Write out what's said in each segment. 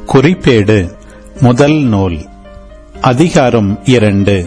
குறிப்பேடு முதல் நூல் அதிகாரம் இரண்டு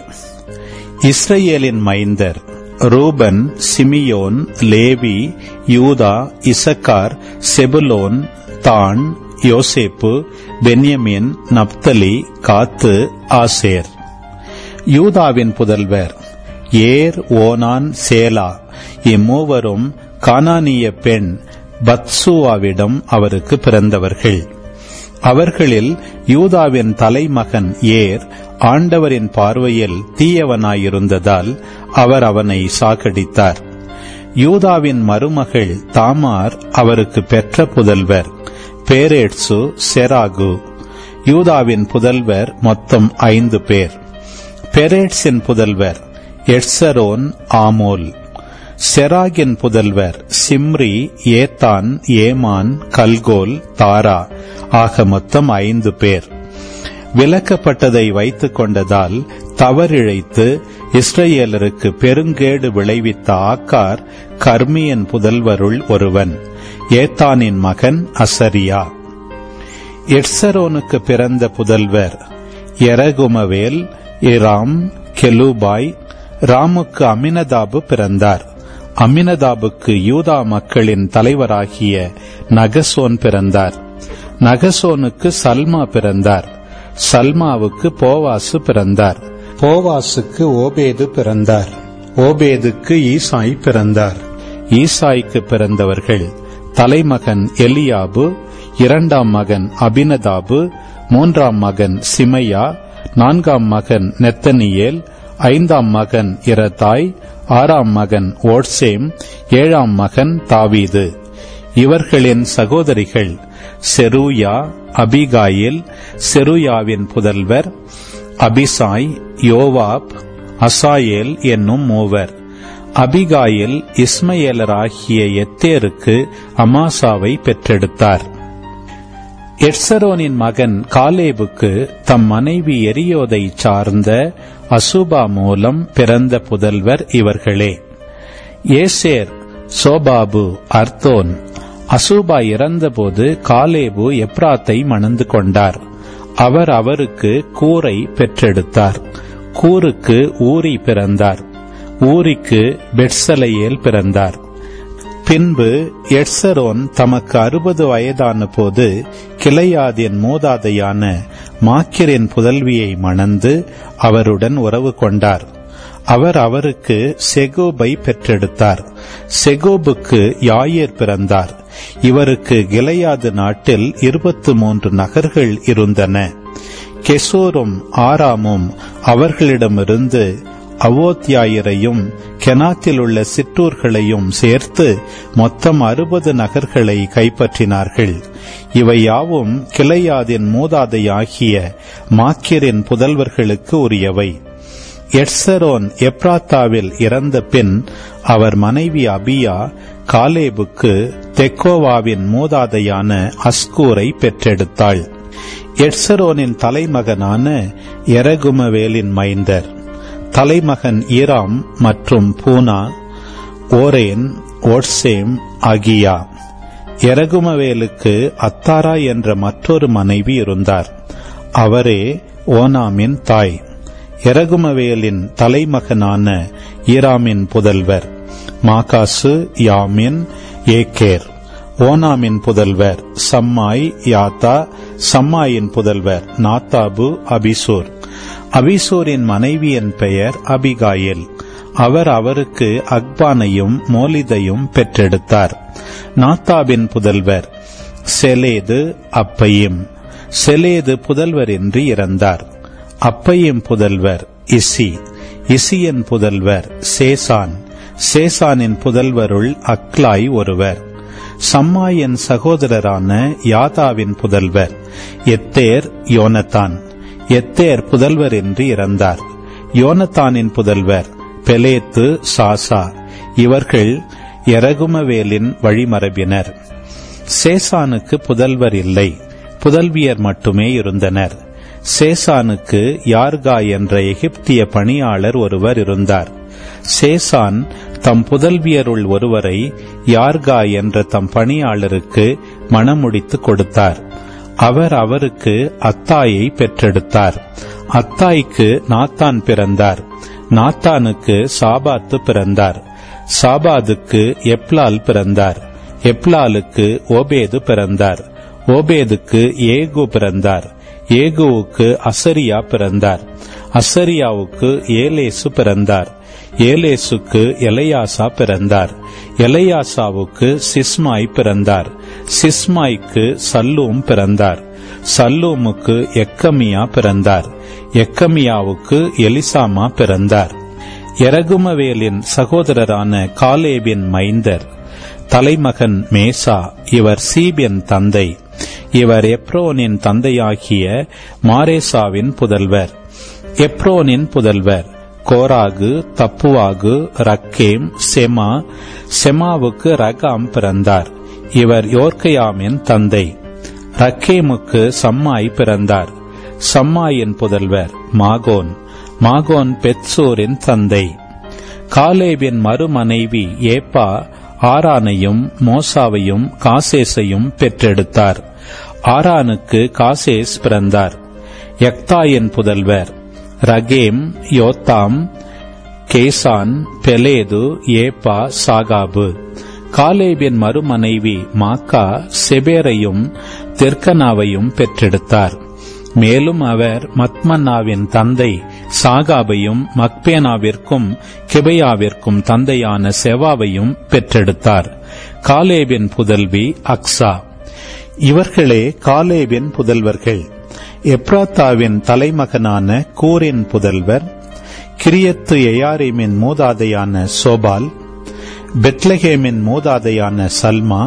இஸ்ரேலின் மைந்தர் ரூபன் சிமியோன் லேவி யூதா இசக்கார் செபுலோன் தான் யோசேப்பு பென்யமின் நப்தலி காத்து ஆசேர் யூதாவின் புதல்வர் ஏர் ஓனான் சேலா இம்மூவரும் கானானிய பெண் பத்சுவாவிடம் அவருக்கு பிறந்தவர்கள் அவர்களில் யூதாவின் தலைமகன் ஏர் ஆண்டவரின் பார்வையில் தீயவனாயிருந்ததால் அவர் அவனை சாகடித்தார் யூதாவின் மருமகள் தாமார் அவருக்கு பெற்ற புதல்வர் பேரேட்சு செராகு யூதாவின் புதல்வர் மொத்தம் ஐந்து பேர் பெரேட்ஸின் புதல்வர் எட்சரோன் ஆமோல் செராகின் புதல்வர் சிம்ரி ஏத்தான் ஏமான் கல்கோல் தாரா ஆக மொத்தம் ஐந்து பேர் விலக்கப்பட்டதை வைத்துக் கொண்டதால் தவறிழைத்து இஸ்ரேலருக்கு பெருங்கேடு விளைவித்த ஆக்கார் கர்மியன் புதல்வருள் ஒருவன் ஏத்தானின் மகன் அசரியா எட்சரோனுக்கு பிறந்த புதல்வர் எரகுமவேல் இராம் கெலூபாய் ராமுக்கு அமினதாபு பிறந்தார் அமினதாபுக்கு யூதா மக்களின் தலைவராகிய நகசோன் பிறந்தார் நகசோனுக்கு சல்மா பிறந்தார் சல்மாவுக்கு போவாசு பிறந்தார் போவாசுக்கு ஓபேது பிறந்தார் ஓபேதுக்கு ஈசாய் பிறந்தார் ஈசாய்க்கு பிறந்தவர்கள் தலைமகன் எலியாபு இரண்டாம் மகன் அபினதாபு மூன்றாம் மகன் சிமையா நான்காம் மகன் நெத்தனியேல் ஐந்தாம் மகன் இரதாய் ஆறாம் மகன் ஓட்சேம் ஏழாம் மகன் தாவீது இவர்களின் சகோதரிகள் செருயா அபிகாயில் செருயாவின் புதல்வர் அபிசாய் யோவாப் அசாயேல் என்னும் மூவர் அபிகாயில் இஸ்மயேலராகிய எத்தேருக்கு அமாசாவை பெற்றெடுத்தார் எட்சரோனின் மகன் காலேபுக்கு தம் மனைவி எரியோதை சார்ந்த அசுபா மூலம் பிறந்த புதல்வர் இவர்களே ஏசேர் சோபாபு அர்த்தோன் அசூபா இறந்தபோது காலேபு எப்ராத்தை மணந்து கொண்டார் அவர் அவருக்கு கூரை பெற்றெடுத்தார் கூருக்கு ஊரி பிறந்தார் ஊரிக்கு பெட்சலையேல் பிறந்தார் பின்பு எட்சரோன் தமக்கு அறுபது வயதான போது கிளையாதின் மூதாதையான மாக்கிரின் புதல்வியை மணந்து அவருடன் உறவு கொண்டார் அவர் அவருக்கு செகோபை பெற்றெடுத்தார் செகோபுக்கு யாயேர் பிறந்தார் இவருக்கு கிளையாது நாட்டில் இருபத்து மூன்று நகர்கள் இருந்தன கெசோரும் ஆராமும் அவர்களிடமிருந்து அவோத்தியாயரையும் கெனாத்தில் உள்ள சிற்றூர்களையும் சேர்த்து மொத்தம் அறுபது நகர்களை கைப்பற்றினார்கள் இவை யாவும் கிளையாதின் மூதாதையாகிய மாக்கியரின் புதல்வர்களுக்கு உரியவை எட்சரோன் எப்ராத்தாவில் இறந்த பின் அவர் மனைவி அபியா காலேபுக்கு தெக்கோவாவின் மூதாதையான அஸ்கூரை பெற்றெடுத்தாள் எட்சரோனின் தலைமகனான எரகுமவேலின் மைந்தர் தலைமகன் ஈராம் மற்றும் பூனா ஓரேன் ஓட்சேம் அகியா எரகுமவேலுக்கு அத்தாரா என்ற மற்றொரு மனைவி இருந்தார் அவரே ஓனாமின் தாய் எரகுமவேலின் தலைமகனான ஈராமின் புதல்வர் மாகாசு யாமின் ஏகேர் ஓனாமின் புதல்வர் சம்மாய் யாத்தா சம்மாயின் புதல்வர் நாத்தாபு அபிசூர் அபிசூரின் மனைவியின் பெயர் அபிகாயில் அவர் அவருக்கு அக்பானையும் மோலிதையும் பெற்றெடுத்தார் நாத்தாபின் புதல்வர் செலேது அப்பையும் செலேது புதல்வரின்றி இறந்தார் அப்பையும் புதல்வர் இசி இசியின் புதல்வர் சேசான் சேசானின் புதல்வருள் அக்லாய் ஒருவர் சம்மாயின் சகோதரரான யாதாவின் புதல்வர் எத்தேர் யோனத்தான் எத்தேர் புதல்வர் என்று இறந்தார் யோனத்தானின் புதல்வர் பெலேத்து சாசா இவர்கள் எரகுமவேலின் வழிமரபினர் சேசானுக்கு புதல்வர் இல்லை புதல்வியர் மட்டுமே இருந்தனர் சேசானுக்கு யார்கா என்ற எகிப்திய பணியாளர் ஒருவர் இருந்தார் சேசான் தம் புதல்வியருள் ஒருவரை யார்கா என்ற தம் பணியாளருக்கு மணமுடித்து கொடுத்தார் அவர் அவருக்கு அத்தாயை பெற்றெடுத்தார் அத்தாய்க்கு நாத்தான் பிறந்தார் நாத்தானுக்கு சாபாத்து பிறந்தார் சாபாதுக்கு எப்லால் பிறந்தார் எப்லாலுக்கு ஓபேது பிறந்தார் ஓபேதுக்கு ஏகு பிறந்தார் ஏகுவுக்கு அசரியா பிறந்தார் அசரியாவுக்கு ஏலேசு பிறந்தார் ஏலேசுக்கு எலையாசா பிறந்தார் எலையாசாவுக்கு சிஸ்மாய் பிறந்தார் சிஸ்மாய்க்கு சல்லூம் பிறந்தார் சல்லூமுக்கு எக்கமியா பிறந்தார் எக்கமியாவுக்கு எலிசாமா பிறந்தார் எரகுமவேலின் சகோதரரான காலேபின் மைந்தர் தலைமகன் மேசா இவர் சீபியன் தந்தை இவர் எப்ரோனின் தந்தையாகிய மாரேசாவின் புதல்வர் எப்ரோனின் புதல்வர் கோராகு தப்புவாகு ரக்கேம் செமா செமாவுக்கு ரகாம் பிறந்தார் இவர் யோர்கையாமின் தந்தை ரக்கேமுக்கு சம்மாய் பிறந்தார் சம்மாயின் புதல்வர் மாகோன் மாகோன் பெத்சூரின் தந்தை காலேபின் மறுமனைவி ஏப்பா ஆரானையும் மோசாவையும் காசேசையும் பெற்றெடுத்தார் ஆரானுக்கு காசேஸ் பிறந்தார் யக்தாயின் புதல்வர் ரகேம் யோத்தாம் கேசான் பெலேது ஏப்பா சாகாபு காலேபின் மறுமனைவி மாக்கா செபேரையும் தெற்கனாவையும் பெற்றெடுத்தார் மேலும் அவர் மத்மன்னாவின் தந்தை சாகாபையும் மக்பேனாவிற்கும் கிபையாவிற்கும் தந்தையான செவாவையும் பெற்றெடுத்தார் காலேபின் புதல்வி அக்ஸா இவர்களே காலேபின் புதல்வர்கள் எப்ராத்தாவின் தலைமகனான கூரின் புதல்வர் கிரியத்து எயாரிமின் மூதாதையான சோபால் பெத்லஹேமின் மூதாதையான சல்மா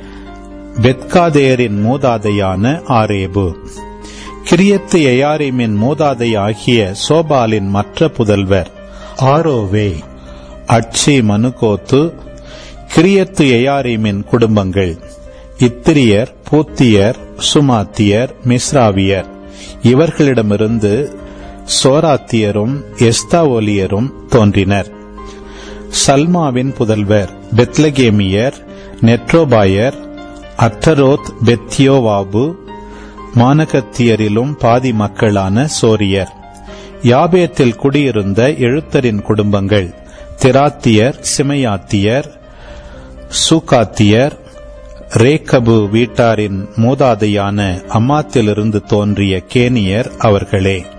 பெத்காதேரின் மூதாதையான ஆரேபு கிரியத்து எயாரிமின் மூதாதை ஆகிய சோபாலின் மற்ற புதல்வர் ஆரோவே அட்சி மனுகோத்து கிரியத்து எயாரிமின் குடும்பங்கள் இத்திரியர் பூத்தியர் சுமாத்தியர் மிஸ்ராவியர் இவர்களிடமிருந்து சோராத்தியரும் எஸ்தாவோலியரும் தோன்றினர் சல்மாவின் புதல்வர் பெத்லகேமியர் நெட்ரோபாயர் அட்டரோத் பெத்தியோவாபு மானகத்தியரிலும் பாதி மக்களான சோரியர் யாபேத்தில் குடியிருந்த எழுத்தரின் குடும்பங்கள் திராத்தியர் சிமையாத்தியர் சூகாத்தியர் ரேக்கபு வீட்டாரின் மூதாதையான அம்மாத்திலிருந்து தோன்றிய கேனியர் அவர்களே